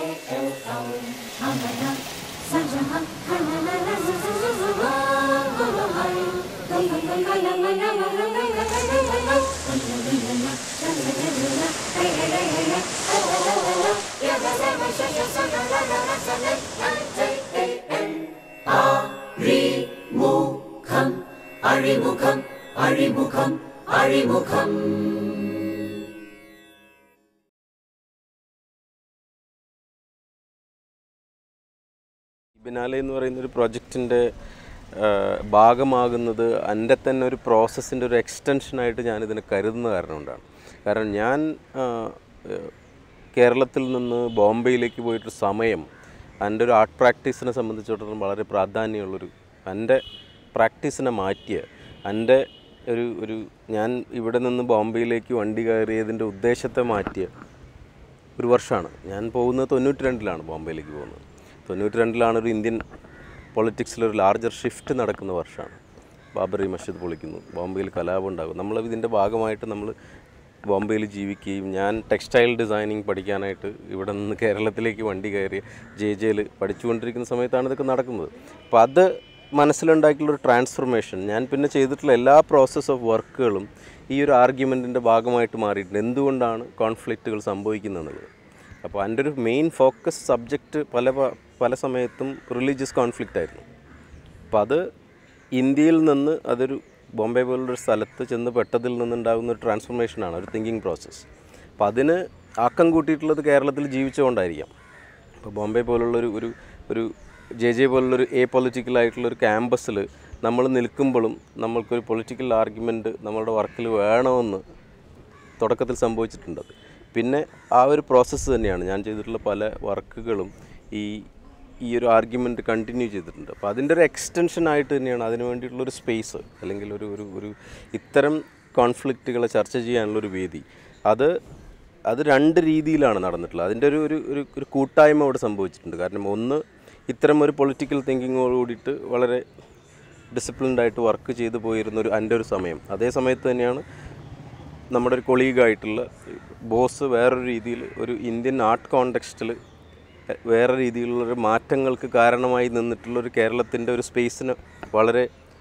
അഴിമുഖം അഴിമുഖം അഴിമുഖം അഴിമുഖം biennale എന്ന് പറയുന്ന ഒരു പ്രൊജക്റ്റിൻ്റെ ഭാഗമാകുന്നത് എൻ്റെ തന്നെ ഒരു പ്രോസസ്സിൻ്റെ ഒരു എക്സ്റ്റൻഷനായിട്ട് ഞാനിതിനെ കരുതുന്ന കാരണം കൊണ്ടാണ് കാരണം ഞാൻ ആ, ഏഹ്, കേരളത്തിൽ നിന്ന് ബോംബെയിലേക്ക് പോയിട്ടൊരു സമയം എൻ്റെ ഒരു ആർട്ട് പ്രാക്ടീസിനെ സംബന്ധിച്ചിടത്തോളം വളരെ പ്രാധാന്യമുള്ളൊരു എൻ്റെ പ്രാക്ടീസിനെ മാറ്റിയ എൻ്റെ ഒരു ഒരു ഞാൻ ഇവിടെ നിന്ന് ബോംബെയിലേക്ക് വണ്ടി കയറിയതിൻ്റെ ഉദ്ദേശത്തെ മാറ്റിയ ഒരു വർഷമാണ് ഞാൻ പോകുന്നത് തൊണ്ണൂറ്റി രണ്ടിലാണ് ബോംബെയിലേക്ക് പോകുന്നത് തൊണ്ണൂറ്റി രണ്ടിലാണ് ഒരു ഇന്ത്യൻ പൊളിറ്റിക്സിൽ ഒരു ലാർജർ ഷിഫ്റ്റ് നടക്കുന്ന വർഷമാണ് ബാബറി മസ്ജിദ് പൊളിക്കുന്നു ബോംബെയിൽ കലാപം ഉണ്ടാകും നമ്മൾ ഇതിൻ്റെ ഭാഗമായിട്ട് നമ്മൾ ബോംബെയിൽ ജീവിക്കുകയും ഞാൻ ടെക്സ്റ്റൈൽ ഡിസൈനിങ് പഠിക്കാനായിട്ട് ഇവിടെ നിന്ന് കേരളത്തിലേക്ക് വണ്ടി കയറി ജെ ജെയിൽ പഠിച്ചുകൊണ്ടിരിക്കുന്ന സമയത്താണ് ഇതൊക്കെ നടക്കുന്നത് അപ്പോൾ അത് മനസ്സിലുണ്ടാക്കിയുള്ളൊരു ട്രാൻസ്ഫർമേഷൻ ഞാൻ പിന്നെ ചെയ്തിട്ടുള്ള എല്ലാ പ്രോസസ്സ് ഓഫ് വർക്കുകളും ഈ ഒരു ആർഗ്യുമെൻറ്റിൻ്റെ ഭാഗമായിട്ട് മാറിയിട്ടുണ്ട് എന്തുകൊണ്ടാണ് കോൺഫ്ലിക്റ്റുകൾ സംഭവിക്കുന്നതെന്നുള്ളത് അപ്പോൾ എൻ്റെ ഒരു മെയിൻ ഫോക്കസ് സബ്ജക്റ്റ് പല പ- പല സമയത്തും റിലീജിയസ് കോൺഫ്ലിക്റ്റ് ആയിരുന്നു അപ്പോൾ അത് ഇന്ത്യയിൽ നിന്ന് അതൊരു ബോംബെ പോലുള്ളൊരു സ്ഥലത്ത് ചെന്ന് പെട്ടതിൽ നിന്നുണ്ടാകുന്ന ഒരു ട്രാൻസ്ഫോർമേഷനാണ് ഒരു തിങ്കിങ് പ്രോസസ്സ് അപ്പോൾ അതിന് ആക്കം കൂട്ടിയിട്ടുള്ളത് കേരളത്തിൽ ജീവിച്ചുകൊണ്ടായിരിക്കാം ഇപ്പോൾ ബോംബെ പോലുള്ളൊരു ഒരു ഒരു ജെ ജെ പോലുള്ളൊരു എ പൊളിറ്റിക്കൽ ആയിട്ടുള്ളൊരു ക്യാമ്പസിൽ നമ്മൾ നിൽക്കുമ്പോഴും നമ്മൾക്കൊരു പൊളിറ്റിക്കൽ ആർഗ്യുമെൻറ്റ് നമ്മളുടെ വർക്കിൽ വേണമെന്ന് തുടക്കത്തിൽ സംഭവിച്ചിട്ടുണ്ട് അത്. പിന്നെ ആ ഒരു പ്രോസസ്സ് തന്നെയാണ് ഞാൻ ചെയ്തിട്ടുള്ള പല വർക്കുകളും ഈ ഈ ഒരു ആർഗ്യുമെൻറ്റ് കണ്ടിന്യൂ ചെയ്തിട്ടുണ്ട് അപ്പോൾ അതിൻ്റെ ഒരു എക്സ്റ്റൻഷൻ ആയിട്ട് തന്നെയാണ് അതിന് വേണ്ടിയിട്ടുള്ളൊരു സ്പേസ് അല്ലെങ്കിൽ ഒരു ഒരു ഒരു ഇത്തരം കോൺഫ്ലിക്റ്റുകളെ ചർച്ച ചെയ്യാനുള്ളൊരു വേദി അത് അത് രണ്ട് രീതിയിലാണ് നടന്നിട്ടുള്ളത് അതിൻ്റെ ഒരു ഒരു ഒരു ഒരു കൂട്ടായ്മ അവിടെ സംഭവിച്ചിട്ടുണ്ട് കാരണം ഒന്ന് ഇത്തരം ഒരു പൊളിറ്റിക്കൽ തിങ്കിങ്ങോട് കൂടിയിട്ട് വളരെ ഡിസിപ്ലിൻഡ് ആയിട്ട് വർക്ക് ചെയ്തു പോയിരുന്ന ഒരു എൻ്റെ ഒരു സമയം അതേ സമയത്ത് തന്നെയാണ് നമ്മുടെ ഒരു കൊളീഗായിട്ടുള്ള ബോസ് വേറൊരു രീതിയിൽ ഒരു ഇന്ത്യൻ ആർട്ട് കോണ്ടെക്സ്റ്റിൽ വേറെ രീതിയിലുള്ളൊരു മാറ്റങ്ങൾക്ക് കാരണമായി നിന്നിട്ടുള്ള ഒരു കേരളത്തിൻ്റെ ഒരു സ്പേസിന് വളരെ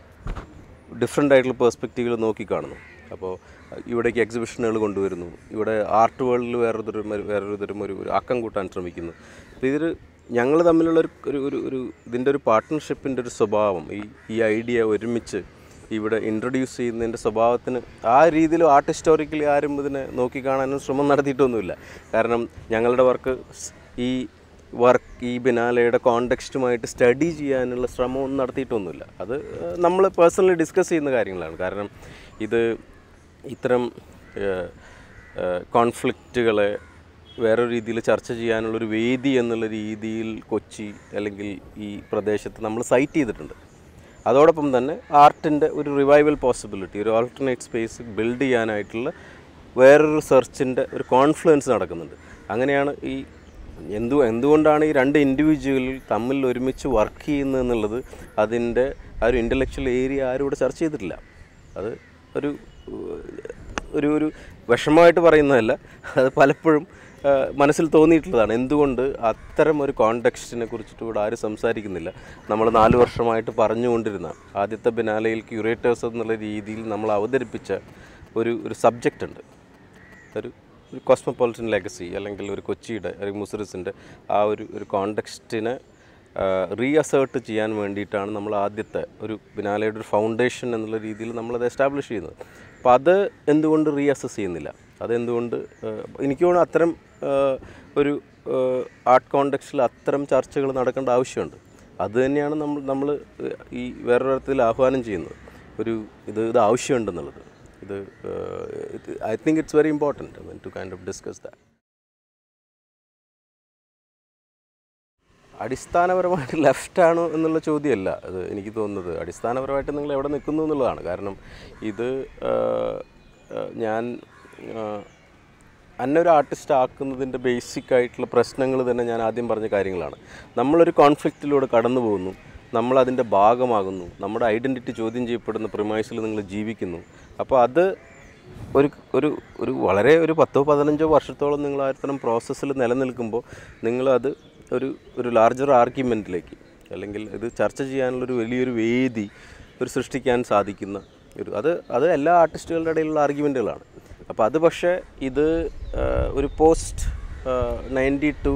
ഡിഫറെൻ്റ് ആയിട്ടുള്ള പേഴ്സ്പെക്റ്റീവിൽ നോക്കിക്കാണുന്നു അപ്പോൾ ഇവിടേക്ക് എക്സിബിഷനുകൾ കൊണ്ടുവരുന്നു ഇവിടെ ആർട്ട് വേൾഡിൽ വേറൊരു തരം ഒരു- വേറൊരു തരം ഒരു ഒരു ആക്കം കൂട്ടാൻ ശ്രമിക്കുന്നു അപ്പോൾ ഇതൊരു ഞങ്ങൾ തമ്മിലുള്ള ഒരു ഒരു ഒരു ഒരു ഇതിൻ്റെ ഒരു പാർട്ട്ണർഷിപ്പിൻ്റെ ഒരു സ്വഭാവം ഈ ഈ ഐഡിയ ഒരുമിച്ച് ഇവിടെ ഇൻട്രൊഡ്യൂസ് ചെയ്യുന്നതിൻ്റെ സ്വഭാവത്തിന് ആ രീതിയിൽ ആർട്ട് ഹിസ്റ്റോറിക്കലി ആരും ഇതിനെ നോക്കിക്കാണാനും ശ്രമം നടത്തിയിട്ടൊന്നുമില്ല കാരണം ഞങ്ങളുടെ വർക്ക് ഈ വർക്ക് ഈ ബിനാലയുടെ കോണ്ടെക്സ്റ്റുമായിട്ട് സ്റ്റഡി ചെയ്യാനുള്ള ശ്രമമൊന്നും നടത്തിയിട്ടൊന്നുമില്ല അത് നമ്മൾ പേഴ്സണലി ഡിസ്കസ് ചെയ്യുന്ന കാര്യങ്ങളാണ് കാരണം ഇത് ഇത്തരം കോൺഫ്ലിക്റ്റുകളെ വേറൊരു രീതിയിൽ ചർച്ച ചെയ്യാനുള്ളൊരു വേദി എന്നുള്ള രീതിയിൽ കൊച്ചി അല്ലെങ്കിൽ ഈ പ്രദേശത്ത് നമ്മൾ സൈറ്റ് ചെയ്തിട്ടുണ്ട് അതോടൊപ്പം തന്നെ ആർട്ടിൻ്റെ ഒരു റിവൈവൽ പോസിബിലിറ്റി ഒരു ആൾട്ടർനേറ്റ് സ്പേസ് ബിൽഡ് ചെയ്യാനായിട്ടുള്ള വേറൊരു സെർച്ചിൻ്റെ ഒരു കോൺഫ്ലുവൻസ് നടക്കുന്നുണ്ട് അങ്ങനെയാണ് ഈ എന്തു എന്തുകൊണ്ടാണ് ഈ രണ്ട് ഇൻഡിവിജ്വൽ തമ്മിൽ ഒരുമിച്ച് വർക്ക് ചെയ്യുന്നത് എന്നുള്ളത് അതിൻ്റെ ആ ഒരു ഇൻ്റലക്ച്വൽ ഏരിയ ആരും ഇവിടെ ചർച്ച ചെയ്തിട്ടില്ല അത് ഒരു ഒരു ഒരു വിഷമമായിട്ട് പറയുന്നതല്ല അത് പലപ്പോഴും ആ, മനസ്സിൽ തോന്നിയിട്ടുള്ളതാണ് എന്തുകൊണ്ട് അത്തരം ഒരു കോണ്ടെക്സ്റ്റിനെ കുറിച്ചിട്ട് ഇവിടെ ആരും സംസാരിക്കുന്നില്ല നമ്മൾ നാല് വർഷമായിട്ട് പറഞ്ഞുകൊണ്ടിരുന്ന ആദ്യത്തെ ബിനാലയിൽ ക്യൂറേറ്റേഴ്സ് എന്നുള്ള രീതിയിൽ നമ്മൾ അവതരിപ്പിച്ച ഒരു ഒരു സബ്ജക്റ്റ് ഉണ്ട് ഒരു ഒരു കോസ്മോപോളിറ്റൻ ലെഗസി അല്ലെങ്കിൽ ഒരു കൊച്ചിയുടെ അല്ലെങ്കിൽ മുസറിസിൻ്റെ ആ ഒരു ഒരു കോണ്ടെക്സ്റ്റിനെ റീഅസേർട്ട് ചെയ്യാൻ വേണ്ടിയിട്ടാണ് നമ്മൾ ആദ്യത്തെ ഒരു ബിനാലയുടെ ഒരു ഫൗണ്ടേഷൻ എന്നുള്ള രീതിയിൽ നമ്മളത് എസ്റ്റാബ്ലിഷ് ചെയ്യുന്നത് അപ്പോൾ അത് എന്തുകൊണ്ട് റീഅസസ് ചെയ്യുന്നില്ല അതെന്തുകൊണ്ട് ഏഹ്, എനിക്ക് തോന്നുന്നു അത്തരം ഏഹ്, ഒരു ആർട്ട് കോണ്ടെക്സ്റ്റിൽ അത്തരം ചർച്ചകൾ നടക്കേണ്ട ആവശ്യമുണ്ട് അത് തന്നെയാണ് നമ്മൾ നമ്മൾ ഈ വേറൊരു തരത്തിൽ ആഹ്വാനം ചെയ്യുന്നത് ഒരു ഇത് ഇത് ആവശ്യമുണ്ടെന്നുള്ളത് ഇത് I think it's very important to kind of discuss that അടിസ്ഥാനപരമായിട്ട് ലെഫ്റ്റ് ആണോ എന്നുള്ള ചോദ്യമല്ല അത് എനിക്ക് തോന്നുന്നത് അടിസ്ഥാനപരമായിട്ട് നിങ്ങൾ എവിടെ നിൽക്കുന്നു എന്നുള്ളതാണ് കാരണം ഇത് ആ, ആ, ഞാൻ ആ, എന്നെ ഒരു ആർട്ടിസ്റ്റ് ആക്കുന്നതിൻ്റെ ബേസിക് ആയിട്ടുള്ള പ്രശ്നങ്ങൾ തന്നെ ഞാൻ ആദ്യം പറഞ്ഞ കാര്യങ്ങളാണ് നമ്മളൊരു കോൺഫ്ലിക്റ്റിലൂടെ കടന്നു പോകുന്നു നമ്മൾ അതിൻ്റെ ഭാഗമാകുന്നു നമ്മുടെ ഐഡൻറ്റിറ്റി ചോദ്യം ചെയ്യപ്പെടുന്ന പ്രിമൈസിൽ നിങ്ങൾ ജീവിക്കുന്നു അപ്പോൾ അത് ഒരു ഒരു ഒരു വളരെ ഒരു പത്തോ പതിനഞ്ചോ വർഷത്തോളം നിങ്ങൾ ആ ഇത്തരം പ്രോസസ്സിൽ നിലനിൽക്കുമ്പോൾ നിങ്ങളത് ഒരു ഒരു ലാർജർ ആർഗ്യുമെൻറ്റിലേക്ക് അല്ലെങ്കിൽ ഇത് ചർച്ച ചെയ്യാനുള്ളൊരു വലിയൊരു വേദി ഒരു സൃഷ്ടിക്കാൻ സാധിക്കുന്ന ഒരു അത് അത് എല്ലാ ആർട്ടിസ്റ്റുകളുടെ ഇടയിലുള്ള ആർഗ്യുമെൻറ്റുകളാണ് അപ്പോൾ അത് പക്ഷേ ഇത് ആ, ഒരു പോസ്റ്റ് നയൻറ്റി ടു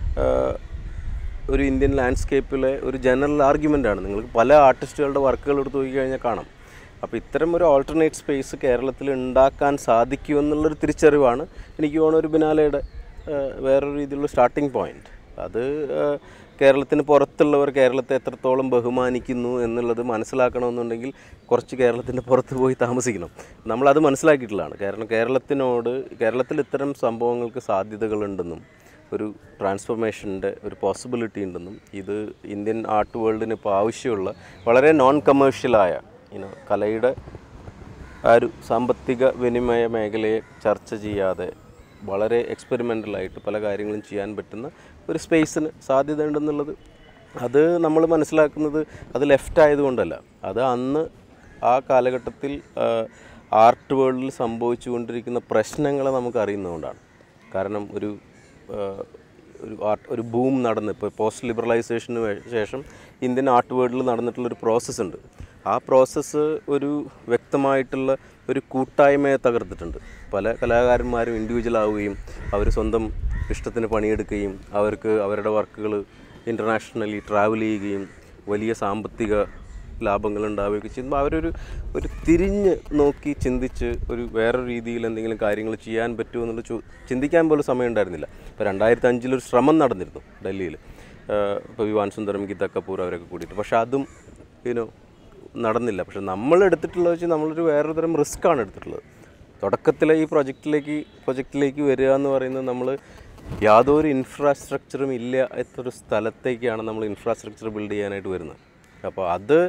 ഒരു ഇന്ത്യൻ ലാൻഡ്സ്കേപ്പിലെ ഒരു ജനറൽ ആർഗ്യുമെൻ്റാണ് നിങ്ങൾക്ക് പല ആർട്ടിസ്റ്റുകളുടെ വർക്കുകൾ എടുത്ത് നോക്കിക്കഴിഞ്ഞാൽ കാണാം അപ്പോൾ ഇത്തരം ഒരു ഓൾട്ടർനേറ്റ് സ്പേസ് കേരളത്തിൽ ഉണ്ടാക്കാൻ സാധിക്കുമെന്നുള്ളൊരു തിരിച്ചറിവാണ് എനിക്ക് തോന്നുന്നു ഒരു ബിനാലയുടെ ആ, വേറൊരു രീതിയിലുള്ള സ്റ്റാർട്ടിംഗ് പോയിന്റ് അത് ആ, കേരളത്തിന് പുറത്തുള്ളവർ കേരളത്തെ എത്രത്തോളം ബഹുമാനിക്കുന്നു എന്നുള്ളത് മനസ്സിലാക്കണമെന്നുണ്ടെങ്കിൽ കുറച്ച് കേരളത്തിൻ്റെ പുറത്ത് പോയി താമസിക്കണം നമ്മളത് മനസ്സിലാക്കിയിട്ടുള്ളതാണ് കാരണം കേരളത്തിനോട് കേരളത്തിൽ ഇത്തരം സംഭവങ്ങൾക്ക് സാധ്യതകളുണ്ടെന്നും ഒരു ട്രാൻസ്ഫോർമേഷൻ്റെ ഒരു പോസിബിലിറ്റി ഉണ്ടെന്നും ഇത് ഇന്ത്യൻ ആർട്ട് വേൾഡിന് ഇപ്പോൾ ആവശ്യമുള്ള വളരെ നോൺ കമേഴ്ഷ്യലായ ഇനോ കലയുടെ ആ ഒരു സാമ്പത്തിക വിനിമയ മേഖലയെ ചർച്ച ചെയ്യാതെ വളരെ എക്സ്പെരിമെൻ്റലായിട്ട് പല കാര്യങ്ങളും ചെയ്യാൻ പറ്റുന്ന ഒരു സ്പേസിന് സാധ്യത ഉണ്ടെന്നുള്ളത് അത് നമ്മൾ മനസ്സിലാക്കുന്നത് അത് ലെഫ്റ്റ് ആയതുകൊണ്ടല്ല അത് അന്ന് ആ കാലഘട്ടത്തിൽ ആർട്ട് വേൾഡിൽ സംഭവിച്ചുകൊണ്ടിരിക്കുന്ന പ്രശ്നങ്ങളെ നമുക്ക് അറിയുന്നതുകൊണ്ടാണ് കാരണം ഒരു ആ, ഒരു ആർട്ട് ഒരു ബൂം നടന്ന് ഇപ്പോൾ പോസ്റ്റ് ലിബറലൈസേഷന് ശേഷം ഇന്ത്യൻ ആർട്ട് വേൾഡിൽ നടന്നിട്ടുള്ളൊരു പ്രോസസ്സ് ഉണ്ട് ആ പ്രോസസ്സ് ഒരു വ്യക്തമായിട്ടുള്ള ഒരു കൂട്ടായ്മയെ തകർത്തിട്ടുണ്ട് പല കലാകാരന്മാരും ഇൻഡിവിജ്വൽ ആവുകയും അവർ സ്വന്തം ഇഷ്ടത്തിന് പണിയെടുക്കുകയും അവർക്ക് അവരുടെ വർക്കുകൾ ഇൻ്റർനാഷണലി ട്രാവൽ ചെയ്യുകയും വലിയ സാമ്പത്തിക ലാഭങ്ങൾ ഉണ്ടാവുകയൊക്കെ ചെയ്യുമ്പോൾ അവരൊരു ഒരു തിരിഞ്ഞ് നോക്കി ചിന്തിച്ച് ഒരു വേറൊരു രീതിയിൽ എന്തെങ്കിലും കാര്യങ്ങൾ ചെയ്യാൻ പറ്റുമോ എന്നുള്ള ചോ ചിന്തിക്കാൻ പോലും സമയം ഉണ്ടായിരുന്നില്ല ഇപ്പോൾ രണ്ടായിരത്തി അഞ്ചിലൊരു ശ്രമം നടന്നിരുന്നു ഡൽഹിയിൽ ഇപ്പോൾ വിവാൻ സുന്ദരം ഗീത കപൂർ അവരൊക്കെ കൂടിയിട്ട് പക്ഷേ അതും യുനോ നടന്നില്ല പക്ഷെ നമ്മൾ എടുത്തിട്ടുള്ളത് വെച്ച് നമ്മളൊരു വേറൊരു തരം റിസ്ക്കാണ് എടുത്തിട്ടുള്ളത് തുടക്കത്തിലെ ഈ പ്രൊജക്റ്റിലേക്ക് പ്രൊജക്റ്റിലേക്ക് വരിക എന്ന് പറയുന്നത് നമ്മൾ യാതൊരു ഇൻഫ്രാസ്ട്രക്ചറും ഇല്ല എത്തൊരു സ്ഥലത്തേക്കാണ് നമ്മൾ ഇൻഫ്രാസ്ട്രക്ചർ ബിൽഡ് ചെയ്യാനായിട്ട് വരുന്നത് അപ്പോൾ അത്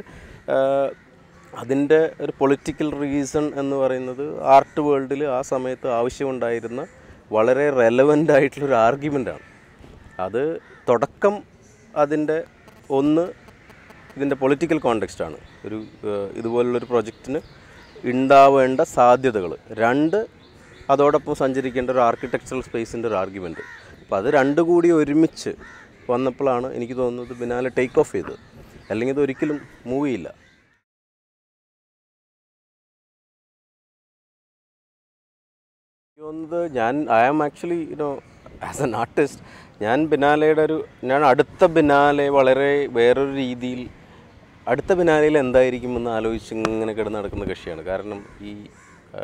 അതിൻ്റെ ഒരു പൊളിറ്റിക്കൽ റീസൺ എന്ന് പറയുന്നത് ആർട്ട് വേൾഡിൽ ആ സമയത്ത് ആവശ്യമുണ്ടായിരുന്ന വളരെ റെലവൻ്റ് ആയിട്ടുള്ളൊരു ആർഗ്യുമെൻ്റാണ് അത് തുടക്കം അതിൻ്റെ ഒന്ന് ഇതിൻ്റെ പൊളിറ്റിക്കൽ കോണ്ടെക്സ്റ്റ് ആണ് ഒരു ഏഹ്, ഇതുപോലുള്ളൊരു പ്രൊജക്റ്റിന് ഉണ്ടാവേണ്ട സാധ്യതകൾ രണ്ട് അതോടൊപ്പം സഞ്ചരിക്കേണ്ട ഒരു ആർക്കിടെക്ചറൽ സ്പേസിൻ്റെ ഒരു ആർഗ്യുമെൻറ്റ് അപ്പോൾ അത് രണ്ടും കൂടി ഒരുമിച്ച് വന്നപ്പോഴാണ് എനിക്ക് തോന്നുന്നത് ബിനാലെ ടേക്ക് ഓഫ് ചെയ്തത് അല്ലെങ്കിൽ ഇത് ഒരിക്കലും മൂവ് ചെയ്യില്ല എനിക്ക് തോന്നുന്നത് ഞാൻ I am actually you know as an artist ഞാൻ ബിനാലയുടെ ഒരു ഞാൻ അടുത്ത ബിനാലെ വളരെ വേറൊരു രീതിയിൽ അടുത്ത ബിനാലയിൽ എന്തായിരിക്കുമെന്ന് ആലോചിച്ച് ഇങ്ങനെ കിടന്ന് നടക്കുന്ന കക്ഷിയാണ് കാരണം ഈ ആ,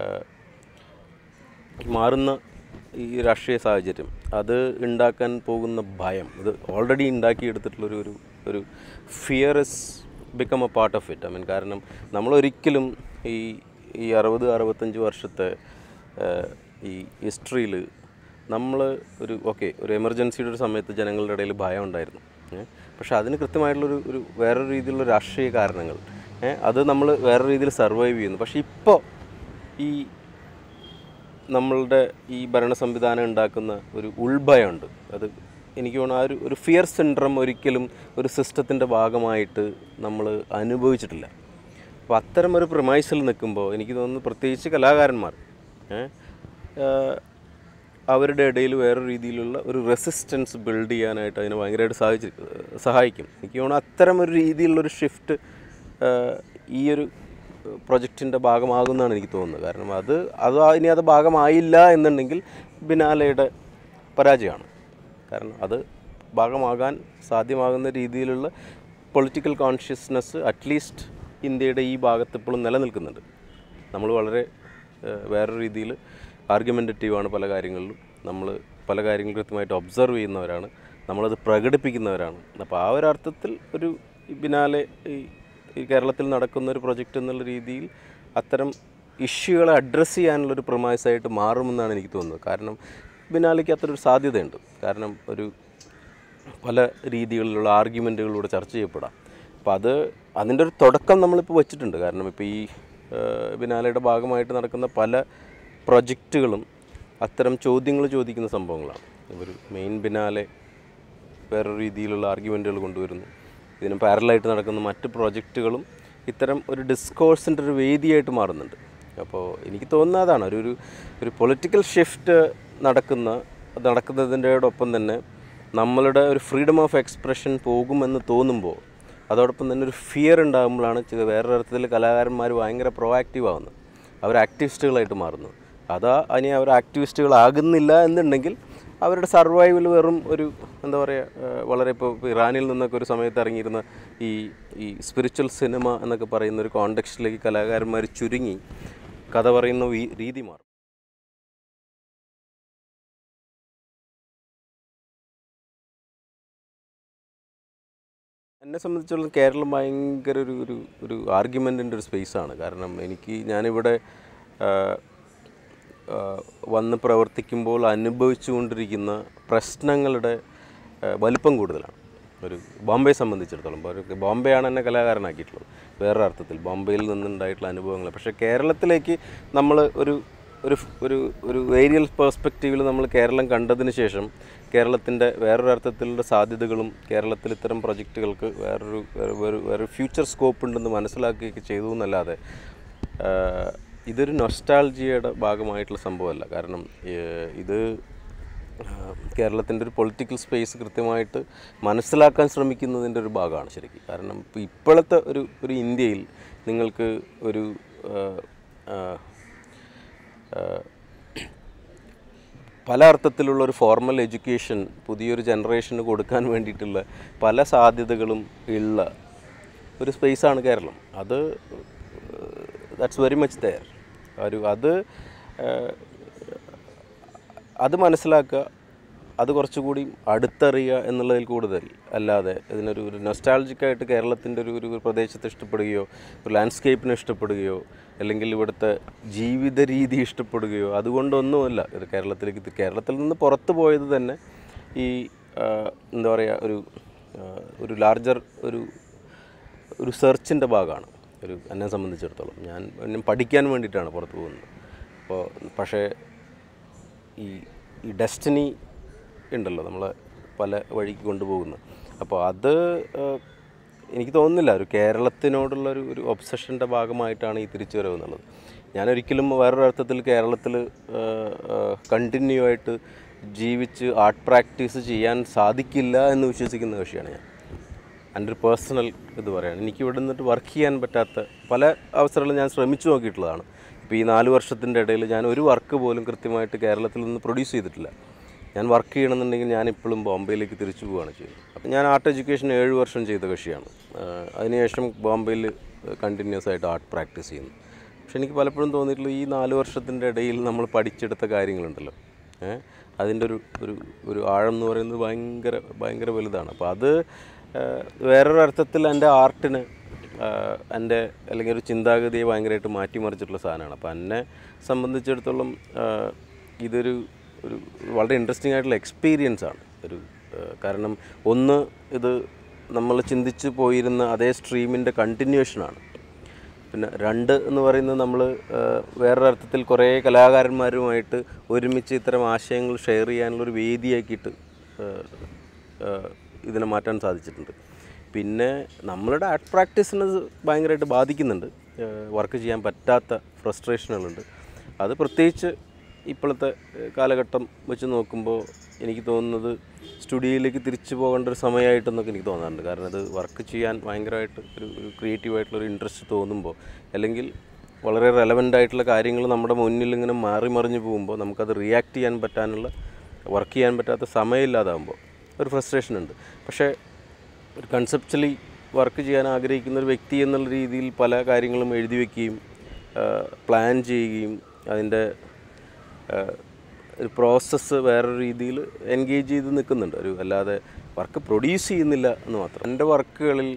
ഈ മാറുന്ന ഈ രാഷ്ട്രീയ സാഹചര്യം അത് ഉണ്ടാക്കാൻ പോകുന്ന ഭയം ഇത് ഓൾറെഡി ഉണ്ടാക്കിയെടുത്തിട്ടുള്ളൊരു ഒരു ഒരു fear is become a part of it I mean കാരണം നമ്മളൊരിക്കലും ഈ ഈ അറുപത് അറുപത്തഞ്ച് വർഷത്തെ ഏഹ്, ഈ ഹിസ്റ്ററിയിൽ നമ്മൾ ഒരു ഓക്കെ ഒരു എമർജൻസിയുടെ ഒരു സമയത്ത് ജനങ്ങളുടെ ഇടയിൽ ഭയം ഉണ്ടായിരുന്നു ഏ? പക്ഷേ അതിന് കൃത്യമായിട്ടുള്ളൊരു ഒരു വേറൊരു രീതിയിലുള്ള രാഷ്ട്രീയ കാരണങ്ങൾ ഏ? അത് നമ്മൾ വേറൊരു രീതിയിൽ സർവൈവ് ചെയ്യുന്നു പക്ഷേ ഇപ്പോൾ ഈ നമ്മളുടെ ഈ ഭരണ സംവിധാനം ഉണ്ടാക്കുന്ന ഒരു ഉൾഭയമുണ്ട് അത് എനിക്ക് തോന്നുന്നു ആ ഒരു ഒരു ഫിയർ സിൻഡ്രം ഒരിക്കലും ഒരു സിസ്റ്റത്തിൻ്റെ ഭാഗമായിട്ട് നമ്മൾ അനുഭവിച്ചിട്ടില്ല അപ്പോൾ അത്തരം ഒരു പ്രമൈസിൽ നിൽക്കുമ്പോൾ എനിക്ക് തോന്നുന്നു പ്രത്യേകിച്ച് കലാകാരന്മാർ ഏ, ആ, അവരുടെ ഇടയിൽ വേറെ രീതിയിലുള്ള ഒരു റെസിസ്റ്റൻസ് ബിൽഡ് ചെയ്യാനായിട്ട് അതിന് ഭയങ്കരമായിട്ട് സാധിച്ച് സഹായിക്കും എനിക്ക് തോന്നുന്നു അത്തരം ഒരു രീതിയിലുള്ളൊരു ഷിഫ്റ്റ് ഈ ഒരു പ്രൊജക്റ്റിൻ്റെ ഭാഗമാകുമെന്നാണ് എനിക്ക് തോന്നുന്നത് കാരണം അത് അത് ആ- ഇനി അത് ഭാഗമായില്ല എന്നുണ്ടെങ്കിൽ ബിനാലയുടെ പരാജയമാണ് കാരണം അത് ഭാഗമാകാൻ സാധ്യമാകുന്ന രീതിയിലുള്ള പൊളിറ്റിക്കൽ കോൺഷ്യസ്നെസ് അറ്റ്ലീസ്റ്റ് ഇന്ത്യയുടെ ഈ ഭാഗത്ത് ഇപ്പോഴും നിലനിൽക്കുന്നുണ്ട് നമ്മൾ വളരെ ഏഹ്, വേറൊരു രീതിയിൽ ആർഗ്യുമെൻറ്റേറ്റീവാണ് പല കാര്യങ്ങളിലും നമ്മൾ പല കാര്യങ്ങളും കൃത്യമായിട്ട് ഒബ്സർവ് ചെയ്യുന്നവരാണ് നമ്മളത് പ്രകടിപ്പിക്കുന്നവരാണ് അപ്പോൾ ആ ഒരു അർത്ഥത്തിൽ ഒരു ബിനാലെ ഈ ഈ കേരളത്തിൽ നടക്കുന്ന ഒരു പ്രൊജക്റ്റ് എന്നുള്ള രീതിയിൽ അത്തരം ഇഷ്യൂകളെ അഡ്രസ്സ് ചെയ്യാനുള്ളൊരു പ്രൊമൈസായിട്ട് മാറുമെന്നാണ് എനിക്ക് തോന്നുന്നത് കാരണം ബിനാലയ്ക്ക് അത്രയൊരു സാധ്യതയുണ്ട് കാരണം ഒരു പല രീതികളിലുള്ള ആർഗ്യുമെൻറ്റുകളിലൂടെ ചർച്ച ചെയ്യപ്പെടാം അപ്പോൾ അത് അതിൻ്റെ ഒരു തുടക്കം നമ്മളിപ്പോൾ വെച്ചിട്ടുണ്ട് കാരണം ഇപ്പോൾ ഈ ഏഹ്, ബിനാലയുടെ ഭാഗമായിട്ട് നടക്കുന്ന പല പ്രൊജക്റ്റുകളും അത്തരം ചോദ്യങ്ങൾ ചോദിക്കുന്ന സംഭവങ്ങളാണ് ഒരു മെയിൻ ബിനാലെ വേറൊരു രീതിയിലുള്ള ആർഗ്യുമെൻറ്റുകൾ കൊണ്ടുവരുന്നു ഇതിന് പാരലായിട്ട് നടക്കുന്ന മറ്റ് പ്രോജക്റ്റുകളും ഇത്തരം ഒരു ഡിസ്കോഴ്സിൻ്റെ ഒരു വേദിയായിട്ട് മാറുന്നുണ്ട് അപ്പോൾ എനിക്ക് തോന്നുന്നത് അതാണ് ഒരു ഒരു ഒരു പൊളിറ്റിക്കൽ ഷിഫ്റ്റ് നടക്കുന്ന നടക്കുന്നതിൻ്റെ ഒപ്പം തന്നെ നമ്മളുടെ ഒരു ഫ്രീഡം ഓഫ് എക്സ്പ്രഷൻ പോകുമെന്ന് തോന്നുമ്പോൾ അതോടൊപ്പം തന്നെ ഒരു ഫിയർ ഉണ്ടാകുമ്പോഴാണ് ചെ- വേറൊരു തരത്തിൽ കലാകാരന്മാർ ഭയങ്കര പ്രൊആക്റ്റീവ് ആവുന്നത് അവർ ആക്ടിവിസ്റ്റുകളായിട്ട് മാറുന്നു അതാ ഇനി അവർ ആക്ടിവിസ്റ്റുകളാകുന്നില്ല എന്നുണ്ടെങ്കിൽ അവരുടെ സർവൈവൽ വെറും ഒരു എന്താ പറയുക വളരെ ഇപ്പോൾ ഇറാനിൽ നിന്നൊക്കെ ഒരു സമയത്ത് ഇറങ്ങിയിരുന്ന ഈ ഈ സ്പിരിച്വൽ സിനിമ എന്നൊക്കെ പറയുന്ന ഒരു കോണ്ടെക്സ്റ്റിലേക്ക് കലാകാരന്മാർ ചുരുങ്ങി കഥ പറയുന്ന ഈ- രീതി മാറും എന്നെ സംബന്ധിച്ചിടത്തോളം കേരളം ഭയങ്കര ഒരു ഒരു ഒരു ആർഗ്യുമെൻറ്റിൻ്റെ ഒരു സ്പേസാണ് കാരണം എനിക്ക് ഞാനിവിടെ ആ, ആ, വന്ന് പ്രവർത്തിക്കുമ്പോൾ അനുഭവിച്ചുകൊണ്ടിരിക്കുന്ന പ്രശ്നങ്ങളുടെ ആ, വലിപ്പം കൂടുതലാണ് ഒരു ബോംബെ സംബന്ധിച്ചിടത്തോളം ഇപ്പോൾ ഒരു ബോംബെയാണ് എന്നെ കലാകാരനാക്കിയിട്ടുള്ളത് വേറൊരു അർത്ഥത്തിൽ ബോംബെയിൽ നിന്നുണ്ടായിട്ടുള്ള അനുഭവങ്ങൾ പക്ഷേ കേരളത്തിലേക്ക് നമ്മൾ ഒരു ഒരു ഒരു ഒരു ഏരിയൽ പേഴ്സ്പെക്റ്റീവിൽ നമ്മൾ കേരളം കണ്ടതിന് ശേഷം കേരളത്തിൻ്റെ വേറൊരു അർത്ഥത്തിലുള്ള സാധ്യതകളും കേരളത്തിൽ ഇത്തരം പ്രൊജക്റ്റുകൾക്ക് വേറൊരു വേറെ- വേറെ വേറൊരു ഫ്യൂച്ചർ സ്കോപ്പ് ഉണ്ടെന്ന് മനസ്സിലാക്കുകയൊക്കെ ചെയ്തു എന്നല്ലാതെ ആഹ്, ഇതൊരു നൊസ്റ്റാൾജിയയുടെ ഭാഗമായിട്ടുള്ള സംഭവമല്ല കാരണം ഏഹ്, ഇത് കേരളത്തിൻ്റെ ഒരു പൊളിറ്റിക്കൽ സ്പേസ് കൃത്യമായിട്ട് മനസ്സിലാക്കാൻ ശ്രമിക്കുന്നതിൻ്റെ ഒരു ഭാഗമാണ് ശരിക്കും കാരണം ഇപ്പോൾ ഇപ്പോഴത്തെ ഒരു ഒരു ഇന്ത്യയിൽ നിങ്ങൾക്ക് ഒരു ആഹ്, ആഹ്, ആഹ്, പല അർത്ഥത്തിലുള്ള ഒരു ഫോർമൽ എഡ്യൂക്കേഷൻ പുതിയൊരു ജനറേഷന് കൊടുക്കാൻ വേണ്ടിയിട്ടുള്ള പല സാധ്യതകളും ഉള്ള ഒരു സ്പേസാണ് കേരളം അത് ദാറ്റ്സ് വെരി മച്ച് ദയർ ഒരു അത് ഏഹ്, അത് മനസ്സിലാക്കുക അത് കുറച്ചുകൂടി അടുത്തറിയുക എന്നുള്ളതിൽ കൂടുതൽ അല്ലാതെ ഇതിനൊരു ഒരു നൊസ്റ്റാൾജിക്കായിട്ട് കേരളത്തിൻ്റെ ഒരു ഒരു പ്രദേശത്തെ ഇഷ്ടപ്പെടുകയോ ഒരു ലാൻഡ്സ്കേപ്പിനെ ഇഷ്ടപ്പെടുകയോ അല്ലെങ്കിൽ ഇവിടുത്തെ ജീവിത രീതി ഇഷ്ടപ്പെടുകയോ അതുകൊണ്ടൊന്നുമല്ല ഇത് കേരളത്തിലേക്ക് ഇത് കേരളത്തിൽ നിന്ന് പുറത്തു പോയത് തന്നെ ഈ ആ, എന്താ പറയുക ഒരു ആ, ഒരു ലാർജർ ഒരു ഒരു സെർച്ചിൻ്റെ ഭാഗമാണ് ഒരു എന്നെ സംബന്ധിച്ചിടത്തോളം ഞാൻ ഞാൻ പഠിക്കാൻ വേണ്ടിയിട്ടാണ് പുറത്ത് പോകുന്നത് അപ്പോൾ പക്ഷേ ഈ ഈ ഡെസ്റ്റിനി ഉണ്ടല്ലോ നമ്മളെ പല വഴിക്ക് കൊണ്ടുപോകുന്നത് അപ്പോൾ അത് ഏഹ്, എനിക്ക് തോന്നുന്നില്ല ഒരു കേരളത്തിനോടുള്ള ഒരു ഒരു ഒബ്സഷൻ്റെ ഭാഗമായിട്ടാണ് ഈ തിരിച്ചുവരവ് എന്നുള്ളത് ഞാനൊരിക്കലും വേറൊരു അർത്ഥത്തിൽ കേരളത്തിൽ കണ്ടിന്യൂ ആയിട്ട് ജീവിച്ച് ആർട്ട് പ്രാക്ടീസ് ചെയ്യാൻ സാധിക്കില്ല എന്ന് വിശ്വസിക്കുന്ന കക്ഷിയാണ് ഞാൻ എൻ്റെ ഒരു പേഴ്സണൽ ഇത് പറയാണ് എനിക്ക് ഇവിടെ നിന്നിട്ട് വർക്ക് ചെയ്യാൻ പറ്റാത്ത പല അവസരങ്ങളും ഞാൻ ശ്രമിച്ചു നോക്കിയിട്ടുള്ളതാണ് ഇപ്പോൾ ഈ നാല് വർഷത്തിൻ്റെ ഇടയിൽ ഞാൻ ഒരു വർക്ക് പോലും കൃത്യമായിട്ട് കേരളത്തിൽ നിന്ന് പ്രൊഡ്യൂസ് ചെയ്തിട്ടില്ല ഞാൻ വർക്ക് ചെയ്യണമെന്നുണ്ടെങ്കിൽ ഞാൻ ഇപ്പോഴും ബോംബെയിലേക്ക് തിരിച്ചു പോവുകയാണ് ചെയ്യുന്നത് അപ്പോൾ ഞാൻ ആർട്ട് എഡ്യൂക്കേഷൻ ഏഴ് വർഷം ചെയ്ത കക്ഷിയാണ് ആഹ് അതിനുശേഷം ബോംബെയിൽ കണ്ടിന്യൂസ് ആയിട്ട് ആർട്ട് പ്രാക്ടീസ് ചെയ്യുന്നു പക്ഷെ എനിക്ക് പലപ്പോഴും തോന്നിയിട്ടുള്ള ഈ നാല് വർഷത്തിൻ്റെ ഇടയിൽ നമ്മൾ പഠിച്ചെടുത്ത കാര്യങ്ങളുണ്ടല്ലോ ഏഹ് അതിൻ്റെ ഒരു ഒരു ഒരു ആഴം എന്ന് പറയുന്നത് ഭയങ്കര ഭയങ്കര വലുതാണ് അപ്പോൾ അത് ഏഹ് വേറൊരു അർത്ഥത്തിൽ എൻ്റെ ആർട്ടിന് ആഹ് എൻ്റെ അല്ലെങ്കിൽ ഒരു ചിന്താഗതിയെ ഭയങ്കരമായിട്ട് മാറ്റിമറിച്ചിട്ടുള്ള സാധനമാണ് അപ്പോൾ എന്നെ സംബന്ധിച്ചിടത്തോളം ആഹ് ഇതൊരു ഒരു വളരെ ഇൻട്രസ്റ്റിംഗ് ആയിട്ടുള്ള എക്സ്പീരിയൻസ് ആണ് ഒരു ആഹ് കാരണം ഒന്ന് ഇത് നമ്മൾ ചിന്തിച്ച് പോയിരുന്ന അതേ സ്ട്രീമിൻ്റെ കണ്ടിന്യൂഷനാണ് പിന്നെ രണ്ട് എന്ന് പറയുന്നത് നമ്മൾ വേറൊരു അർത്ഥത്തിൽ കുറേ കലാകാരന്മാരുമായിട്ട് ഒരുമിച്ച് ഇത്തരം ആശയങ്ങൾ ഷെയർ ചെയ്യാനുള്ളൊരു വേദിയാക്കിയിട്ട് ഏഹ്, ഏഹ്, ഇതിനെ മാറ്റാൻ സാധിച്ചിട്ടുണ്ട് പിന്നെ നമ്മളുടെ ആർട്ട് പ്രാക്ടീസിന് ഇത് ഭയങ്കരമായിട്ട് ബാധിക്കുന്നുണ്ട് വർക്ക് ചെയ്യാൻ പറ്റാത്ത ഫ്രസ്ട്രേഷനുകളുണ്ട് അത് പ്രത്യേകിച്ച് ഇപ്പോഴത്തെ ഏഹ്, കാലഘട്ടം വെച്ച് നോക്കുമ്പോൾ എനിക്ക് തോന്നുന്നത് സ്റ്റുഡിയോയിലേക്ക് തിരിച്ചു പോകേണ്ട ഒരു സമയമായിട്ടെന്നൊക്കെ എനിക്ക് തോന്നാറുണ്ട് കാരണം അത് വർക്ക് ചെയ്യാൻ ഭയങ്കരമായിട്ട് ഒരു ഒരു ക്രിയേറ്റീവായിട്ടുള്ള ഒരു ഇൻട്രസ്റ്റ് തോന്നുമ്പോൾ അല്ലെങ്കിൽ വളരെ റെലവൻ്റ് ആയിട്ടുള്ള കാര്യങ്ങൾ നമ്മുടെ മുന്നിൽ ഇങ്ങനെ മാറി മറിഞ്ഞു പോകുമ്പോൾ നമുക്കത് റിയാക്ട് ചെയ്യാൻ പറ്റാനുള്ള വർക്ക് ചെയ്യാൻ പറ്റാത്ത സമയമില്ലാതാകുമ്പോൾ ഒരു ഫ്രസ്ട്രേഷൻ ഉണ്ട് പക്ഷേ ഒരു കൺസെപ്ച്വലി വർക്ക് ചെയ്യാൻ ആഗ്രഹിക്കുന്ന ഒരു വ്യക്തി എന്നുള്ള രീതിയിൽ പല കാര്യങ്ങളും എഴുതി വയ്ക്കുകയും പ്ലാൻ ചെയ്യുകയും അതിൻ്റെ ഒരു പ്രോസസ്സ് വേറൊരു രീതിയിൽ എൻഗേജ് ചെയ്ത് നിൽക്കുന്നുണ്ട് ഒരു അല്ലാതെ വർക്ക് പ്രൊഡ്യൂസ് ചെയ്യുന്നില്ല എന്ന് മാത്രം എൻ്റെ വർക്കുകളിൽ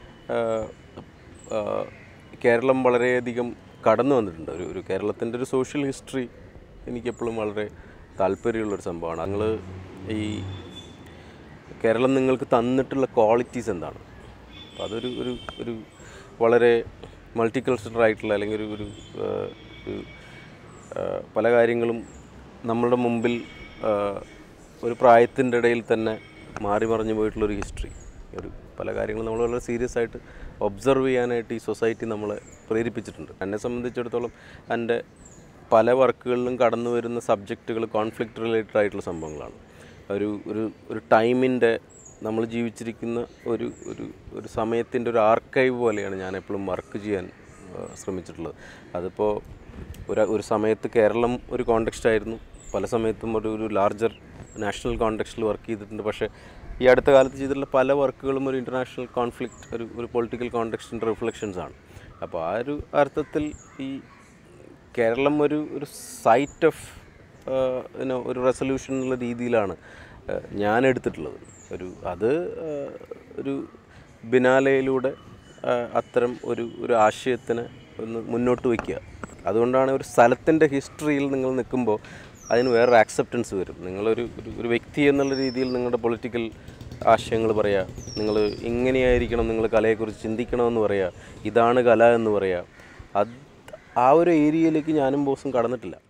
കേരളം വളരെയധികം കടന്നു വന്നിട്ടുണ്ട് ഒരു ഒരു കേരളത്തിൻ്റെ ഒരു സോഷ്യൽ ഹിസ്റ്ററി എനിക്കെപ്പോഴും വളരെ താല്പര്യമുള്ളൊരു സംഭവമാണ് ഞങ്ങൾ ഈ കേരളം നിങ്ങൾക്ക് തന്നിട്ടുള്ള ക്വാളിറ്റീസ് എന്താണ് അപ്പോൾ അതൊരു ഒരു ഒരു വളരെ മൾട്ടി കൾച്ചറൽ ആയിട്ടുള്ള അല്ലെങ്കിൽ ഒരു ഒരു ആ, ഒരു ആ, പല കാര്യങ്ങളും നമ്മളുടെ മുമ്പിൽ ആ, ഒരു പ്രായത്തിൻ്റെ ഇടയിൽ തന്നെ മാറി മറിഞ്ഞു പോയിട്ടുള്ളൊരു ഹിസ്റ്ററി ഒരു പല കാര്യങ്ങളും നമ്മൾ വളരെ സീരിയസ് ആയിട്ട് ഒബ്സർവ് ചെയ്യാനായിട്ട് ഈ സൊസൈറ്റി നമ്മളെ പ്രേരിപ്പിച്ചിട്ടുണ്ട് എന്നെ സംബന്ധിച്ചിടത്തോളം എൻ്റെ പല വർക്കുകളിലും കടന്നു വരുന്ന സബ്ജക്റ്റുകൾ കോൺഫ്ലിക്റ്റ് റിലേറ്റഡ് ആയിട്ടുള്ള സംഭവങ്ങളാണ് ഒരു ഒരു ഒരു ടൈമിൻ്റെ നമ്മൾ ജീവിച്ചിരിക്കുന്ന ഒരു ഒരു ഒരു സമയത്തിൻ്റെ ഒരു ആർക്കൈവ് പോലെയാണ് ഞാൻ എപ്പോഴും വർക്ക് ചെയ്യാൻ ആ, ശ്രമിച്ചിട്ടുള്ളത് അതിപ്പോൾ ഒരു ഒരു സമയത്ത് കേരളം ഒരു കോണ്ടെക്സ്റ്റ് ആയിരുന്നു പല സമയത്തും ഒരു ഒരു ലാർജർ നാഷണൽ കോണ്ടെക്സ്റ്റിൽ വർക്ക് ചെയ്തിട്ടുണ്ട് പക്ഷേ ഈ അടുത്ത കാലത്ത് ചെയ്തിട്ടുള്ള പല വർക്കുകളും ഒരു ഇൻ്റർനാഷണൽ കോൺഫ്ലിക്റ്റ് ഒരു ഒരു പൊളിറ്റിക്കൽ കോണ്ടെക്സ്റ്റിൻ്റെ റിഫ്ലക്ഷൻസ് ആണ് അപ്പോൾ ആ ഒരു അർത്ഥത്തിൽ ഈ കേരളം ഒരു ഒരു സൈറ്റ് ഓഫ് പിന്നെ ഒരു റെസൊല്യൂഷൻ എന്നുള്ള രീതിയിലാണ് ആ, ഞാൻ എടുത്തിട്ടുള്ളത് ഒരു അത് ആ, ഒരു ബിനാലയിലൂടെ ആ, അത്തരം ഒരു ഒരു ആശയത്തിന് ഒന്ന് മുന്നോട്ട് വയ്ക്കുക അതുകൊണ്ടാണ് ഒരു സ്ഥലത്തിൻ്റെ ഹിസ്റ്ററിയിൽ നിങ്ങൾ നിൽക്കുമ്പോൾ അതിന് വേറൊരു ആക്സെപ്റ്റൻസ് വരും നിങ്ങളൊരു ഒരു ഒരു വ്യക്തി എന്നുള്ള രീതിയിൽ നിങ്ങളുടെ പൊളിറ്റിക്കൽ ആശയങ്ങൾ പറയുക നിങ്ങൾ ഇങ്ങനെയായിരിക്കണം നിങ്ങൾ കലയെക്കുറിച്ച് ചിന്തിക്കണമെന്ന് പറയുക ഇതാണ് കല എന്ന് പറയുക അത് ആ ഒരു ഏരിയയിലേക്ക് ഞാനും ബോസും കടന്നിട്ടില്ല